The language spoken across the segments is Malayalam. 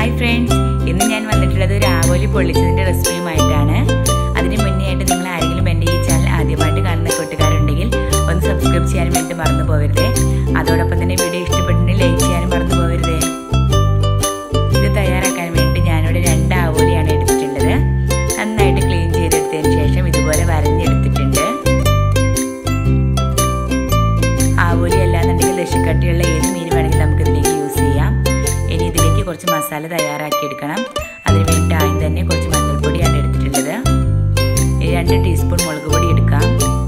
ഹായ് ഫ്രണ്ട്സ് ഇന്ന് ഞാൻ വന്നിട്ടുള്ളത് ഒരു ആവോലി പൊള്ളിച്ചതിൻ്റെ റെസിപ്പിയുമായിട്ടാണ് അതിന് മുന്നേ ആയിട്ട് നിങ്ങൾ ആരെങ്കിലും എൻ്റെ ഈ ചാനൽ ആദ്യമായിട്ട് കാണുന്ന കൂട്ടുകാരുണ്ടെങ്കിൽ ഒന്ന് സബ്സ്ക്രൈബ് ചെയ്യാൻ വേണ്ടി മറന്നു പോകരുതേ അതോടൊപ്പം തന്നെ വീഡിയോ ഇഷ്ടപ്പെട്ടിട്ടുണ്ടെങ്കിൽ ലൈക്ക് ചെയ്യാനും മറന്നു പോകരുതേ ഇത് തയ്യാറാക്കാൻ വേണ്ടി ഞാനിവിടെ രണ്ട് ആവോലിയാണ് എടുത്തിട്ടുള്ളത് നന്നായിട്ട് ക്ലീൻ ചെയ്തെടുത്തതിന് ശേഷം ഇതുപോലെ വരഞ്ഞെടുത്തിട്ടുണ്ട് ആവോലി അല്ലാന്നുണ്ടെങ്കിൽ ലക്ഷക്കട്ടിയുള്ള ഏത് മീൻ വേണമെങ്കിലും നമുക്ക് ഇതിലേക്ക് യൂസ് ചെയ്യാം ഇനി ഇതിലേക്ക് കുറച്ച് മസാല തയ്യാറാക്കി എടുക്കണം അതിന് വേണ്ടി ആദ്യം തന്നെ കുറച്ച് മഞ്ഞൾപ്പൊടിയാണ് എടുത്തിട്ടുള്ളത് ഇനി രണ്ട് ടീസ്പൂൺ മുളക് പൊടി എടുക്കാം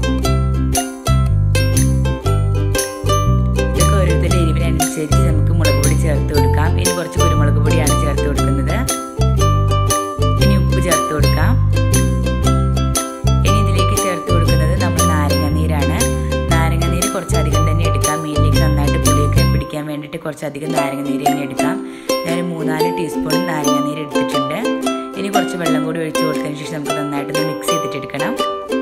ഇതൊക്കെ ഓരോരുത്തരുടെ എരിവിനനുസരിച്ച് നമുക്ക് മുളക് പൊടി ചേർത്ത് കൊടുക്കാം ഇനി കുറച്ച് കുരുമുളക് പൊടിയാണ് ചേർത്ത് കൊടുക്കുന്നത് ഇനി ഉപ്പ് ചേർത്ത് കൊടുക്കാം ഇനി ഇതിലേക്ക് ചേർത്ത് കൊടുക്കുന്നത് നമ്മൾ നാരങ്ങ നീരാണ് നാരങ്ങ നീര് കുറച്ചധികം തന്നെ എടുക്കാം മീനിലേക്ക് നന്നായിട്ട് പുളിയൊക്കെ പിടിക്കാൻ വേണ്ടിയിട്ട് കുറച്ചധികം നാരങ്ങ നീര് തന്നെ എടുക്കാം ഞാൻ മൂന്നാല് ടീസ്പൂൺ നാരങ്ങ നീര് എടുത്തിട്ടുണ്ട് ഇനി കുറച്ച് വെള്ളം കൂടി ഒഴിച്ച് കൊടുത്തതിന് ശേഷം നമുക്ക് നന്നായിട്ടൊന്ന് മിക്സ് ചെയ്തിട്ട് എടുക്കണം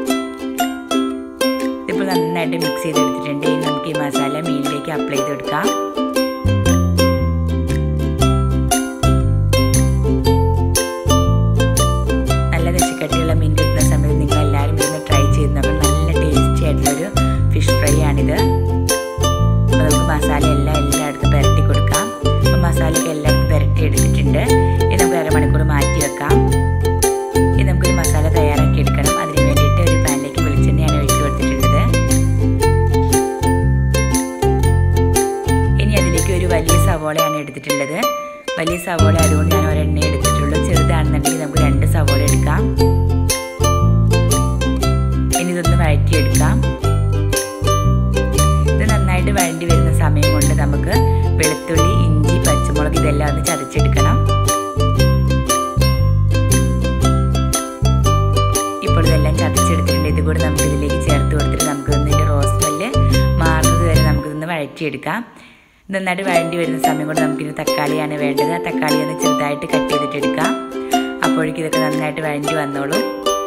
ഇപ്പോൾ നന്നായിട്ട് മിക്സ് ചെയ്തെടുത്തിട്ടുണ്ട് ഇനി നമുക്ക് ഈ മസാല മീനിലേക്ക് അപ്ലൈ ചെയ്ത് കൊടുക്കാം നല്ല ദശക്കട്ടിയുള്ള മീൻ കിട്ടുന്ന സമയത്ത് നിങ്ങൾ എല്ലാവരും ഇതൊന്ന് ട്രൈ ചെയ്ത് നോക്കണം നല്ല ടേസ്റ്റി ആയിട്ടുള്ളൊരു ഫിഷ് ഫ്രൈ ആണിത് അപ്പോൾ നമുക്ക് മസാല എല്ലാം എല്ലായിടത്തും പുരട്ടി കൊടുക്കാം അപ്പോൾ മസാലയൊക്കെ എല്ലായിടത്തും പുരട്ടി എടുത്തിട്ടുണ്ട് ഇത് നമുക്ക് അരമണിക്കൂർ മാറ്റി വെക്കാം ഇത് നമുക്കൊരു മസാല തയ്യാറാക്കി എടുക്കണം അതിന് വേണ്ടിയിട്ട് ഒരു പാനിലേക്ക് വെളിച്ചെണ്ണയാണ് ഒഴിച്ചു കൊടുത്തിട്ടുള്ളത് ഇനി അതിലേക്ക് ഒരു വലിയ സവോളയാണ് എടുത്തിട്ടുള്ളത് വലിയ സവോള അതുകൊണ്ട് ഞാൻ ഒരെണ്ണ എടുത്തിട്ടുള്ളൂ ചെറുതാണെന്നുണ്ടെങ്കിൽ നമുക്ക് രണ്ട് സവോള എടുക്കാം ഇനി ഇതൊന്ന് വഴറ്റിയെടുക്കാം ഇത് നന്നായിട്ട് വഴണ്ടി വരുന്ന സമയം കൊണ്ട് നമുക്ക് വെളുത്തുള്ളി ഇഞ്ചി പച്ചമുളക് ഇതെല്ലാം ഒന്ന് ചതച്ചെടുക്കണം ഇപ്പോൾ ഇതെല്ലാം ചതച്ചെടുത്തിട്ടുണ്ട് ഇത് കൂടെ നമുക്ക് ഇതിലേക്ക് ചേർത്ത് കൊടുത്തിട്ട് നമുക്ക് ഇതിൻ്റെ റോസ് സ്മെല്ല് മാറുന്നത് വരെ നമുക്കിതൊന്ന് വഴറ്റിയെടുക്കാം നന്നായിട്ട് വഴണ്ടി വരുന്ന സമയം കൊണ്ട് നമുക്കിനി തക്കാളിയാണ് വേണ്ടത് ആ തക്കാളി ഒന്ന് ചെറുതായിട്ട് കട്ട് ചെയ്തിട്ട് എടുക്കാം അപ്പോഴേക്കും ഇതൊക്കെ നന്നായിട്ട് വഴണ്ടി വന്നോളും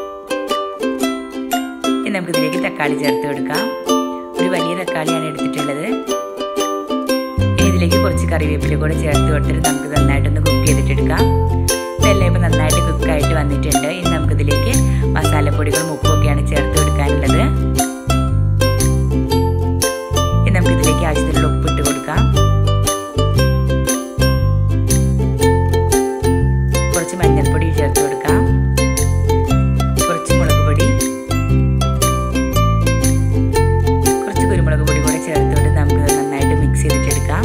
ഇനി നമുക്കിതിലേക്ക് തക്കാളി ചേർത്ത് കൊടുക്കാം ഒരു വലിയ തക്കാളിയാണ് എടുത്തിട്ടുള്ളത് ഇനി ഇതിലേക്ക് കുറച്ച് കറിവേപ്പില കൂടെ ചേർത്ത് കൊടുത്തിട്ട് നമുക്ക് നന്നായിട്ടൊന്ന് കുക്ക് ചെയ്തിട്ടെടുക്കാം ഇതെല്ലാം ഇപ്പോൾ നന്നായിട്ട് കുക്കായിട്ട് വന്നിട്ടുണ്ട് ഇനി നമുക്കിതിലേക്ക് മസാലപ്പൊടികളും ഉപ്പൊക്കെയാണ് ചേർത്ത് കൊടുക്കാനുള്ളത് ഇനി നമുക്കിതിലേക്ക് ആവശ്യത്തിനുള്ള ഉപ്പിട്ട് കൊടുക്കാം കുറച്ച് മഞ്ഞൾപ്പൊടി ചേർത്ത് കൊടുക്കാം കുറച്ച് മുളക് പൊടി കുറച്ച് കുരുമുളക് പൊടി കൂടെ ചേർത്തുകൊണ്ട് നമുക്ക് നന്നായിട്ട് മിക്സ് ചെയ്തിട്ടെടുക്കാം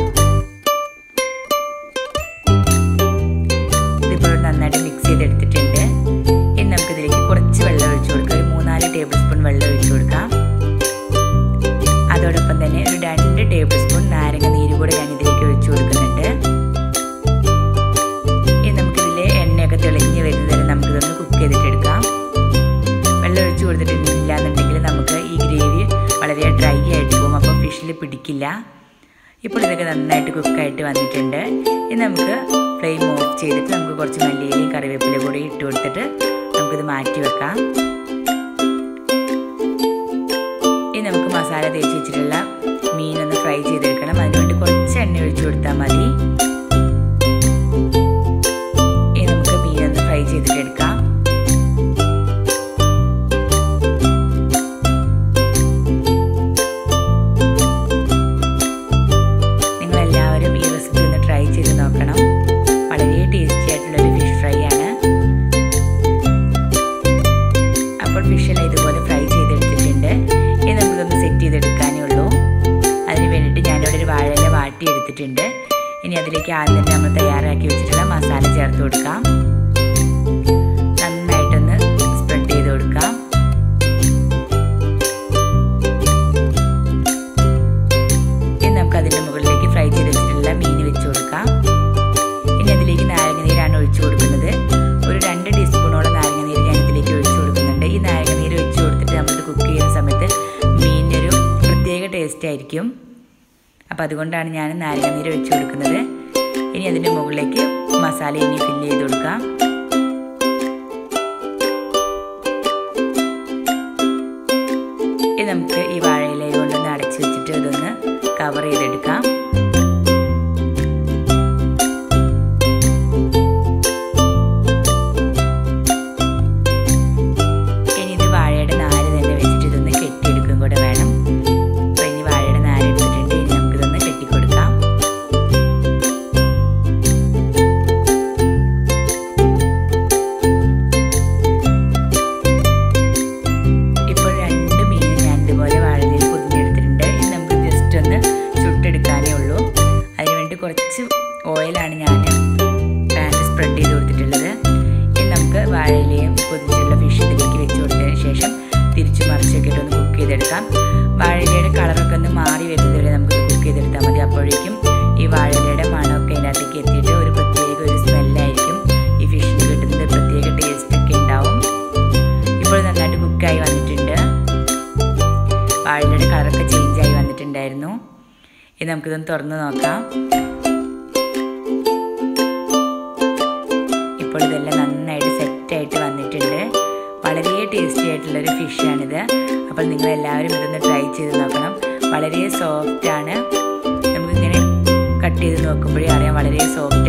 ഇതിപ്പോൾ നന്നായിട്ട് മിക്സ് ചെയ്തെടുത്തിട്ടുണ്ട് ഇനി നമുക്കിതിലേക്ക് കുറച്ച് വെള്ളം ഒഴിച്ചു കൊടുക്കാം ഒരു മൂന്നാല് ടേബിൾ സ്പൂൺ വെള്ളം ഒഴിച്ചു കൊടുക്കാം അതോടൊപ്പം തന്നെ ഒരു രണ്ട് ടേബിൾ സ്പൂൺ നാരങ്ങ നീര് കൂടെ ഞാൻ ഇതിലേക്ക് ഒഴിച്ചു കൊടുക്കുന്നുണ്ട് ഇനി നമുക്കിതിലെ എണ്ണയൊക്കെ തെളിഞ്ഞ് വരുന്നതുവരെ നമുക്കിതൊന്ന് കുക്ക് ചെയ്തിട്ടെടുക്കാം വെള്ളം ഒഴിച്ചു കൊടുത്തിട്ടില്ല എന്നുണ്ടെങ്കിൽ നമുക്ക് ഈ ഗ്രേവി വളരെ ഡ്രൈ ആയിട്ട് പോകും അപ്പോൾ ഫിഷിൽ പിടിക്കില്ല ഇപ്പോൾ ഇതൊക്കെ നന്നായിട്ട് കുക്കായിട്ട് വന്നിട്ടുണ്ട് ഇനി നമുക്ക് ഫ്ലെയിം ഓഫ് ചെയ്തിട്ട് നമുക്ക് കുറച്ച് മല്ലിയിലയും കറിവേപ്പില കൂടി ഇട്ട് കൊടുത്തിട്ട് നമുക്കിത് മാറ്റി വെക്കാം ഇനി നമുക്ക് മസാല തേച്ച് വെച്ചിട്ടുള്ള മീനൊന്ന് ഫ്രൈ ചെയ്തെടുക്കണം അതിനുവേണ്ടി കുറച്ച് എണ്ണ ഒഴിച്ചു കൊടുത്താൽ മതി ഇനി നമുക്ക് മീനൊന്ന് ഫ്രൈ ചെയ്തിട്ടെടുക്കാം നിങ്ങൾ എല്ലാവരും ഈ റെസിപ്പി ഒന്ന് ട്രൈ ചെയ്ത് നോക്കണം വളരെ ടേസ്റ്റി ആയിട്ടുള്ളൊരു ഫിഷ് ഫ്രൈ ആണ് അപ്പോൾ ഫിഷെല്ലാം ഇതുപോലെ ഫ്രൈ ചെയ്തെടുത്തിട്ടുണ്ട് ഇനി നമുക്കൊന്ന് സെറ്റ് ചെയ്തെടുക്കാനേ ഉള്ളൂ അതിന് വേണ്ടിയിട്ട് ഞാനിവിടെ ഒരു വാഴയില വാട്ടി എടുത്തിട്ടുണ്ട് ഇനി അതിലേക്ക് ആദ്യം തന്നെ നമ്മൾ തയ്യാറാക്കി വെച്ചിട്ടുള്ള മസാല ചേർത്ത് കൊടുക്കാം നന്നായിട്ടൊന്ന് സ്പ്രെഡ് ചെയ്ത് കൊടുക്കാം ഇനി നമുക്ക് അതിൻ്റെ മുകളിലേക്ക് ഫ്രൈ ചെയ്ത് വെച്ചിട്ടുള്ള മീൻ വെച്ച് കൊടുക്കാം ഇനി അതിലേക്ക് നാരങ്ങ നീരാണ് ഒഴിച്ചു കൊടുക്കുന്നത് ഒരു രണ്ട് ടീസ്പൂണോളം നാരങ്ങ നീര് ഞാൻ ഇതിലേക്ക് ഒഴിച്ചു കൊടുക്കുന്നുണ്ട് ഈ നാരങ്ങ നീര് ഒഴിച്ചു കൊടുത്തിട്ട് നമ്മൾ കുക്ക് ചെയ്യുന്ന സമയത്ത് മീനിനൊരു പ്രത്യേക ടേസ്റ്റ് ആയിരിക്കും അപ്പോൾ അതുകൊണ്ടാണ് ഞാൻ നാരങ്ങ നീര് ഒഴിച്ചു കൊടുക്കുന്നത് ഇനി അതിൻ്റെ മുകളിലേക്ക് മസാല ഇനി ഫില്ല് ചെയ്ത് കൊടുക്കാം ഇനി നമുക്ക് ഈ വാഴയില കൊണ്ടൊന്ന് അടച്ചു വെച്ചിട്ട് ഇതൊന്ന് കവർ ചെയ്തെടുക്കാം പാനിൽ സ്പ്രെഡ് ചെയ്ത് കൊടുത്തിട്ടുള്ളത് ഇനി നമുക്ക് വാഴയിലയും പൊതിച്ചുള്ള ഫിഷ് ഇതിലേക്ക് വെച്ച് കൊടുത്തതിന് ശേഷം തിരിച്ചു മറിച്ചൊക്കെ ഇട്ടൊന്ന് കുക്ക് ചെയ്തെടുക്കാം വാഴയിലയുടെ കളറൊക്കെ ഒന്ന് മാറി വരുന്നത് വരെ നമുക്ക് കുക്ക് ചെയ്തെടുത്താൽ മതി അപ്പോഴേക്കും ഈ വാഴയിലയുടെ മണമൊക്കെ അതിനകത്തേക്ക് എത്തിയിട്ട് ഒരു പ്രത്യേക ഒരു സ്മെല്ലായിരിക്കും ഈ ഫിഷിന് കിട്ടുന്നത് പ്രത്യേക ടേസ്റ്റ് ഒക്കെ ഉണ്ടാവും ഇപ്പോൾ നന്നായിട്ട് കുക്കായി വന്നിട്ടുണ്ട് വാഴയുടെ കളറൊക്കെ ചേഞ്ച് ആയി വന്നിട്ടുണ്ടായിരുന്നു ഇനി നമുക്കിതൊന്ന് തുറന്ന് നോക്കാം ഇപ്പോൾ ഇതെല്ലാം നന്നായിട്ട് സെറ്റായിട്ട് വന്നിട്ടുണ്ട് വളരെ ടേസ്റ്റി ആയിട്ടുള്ളൊരു ഫിഷാണിത് അപ്പോൾ നിങ്ങൾ എല്ലാവരും ഇതൊന്ന് ട്രൈ ചെയ്ത് നോക്കണം വളരെ സോഫ്റ്റ് ആണ് നമുക്കിങ്ങനെ കട്ട് ചെയ്ത് നോക്കുമ്പോഴേ അറിയാം വളരെ സോഫ്റ്റ്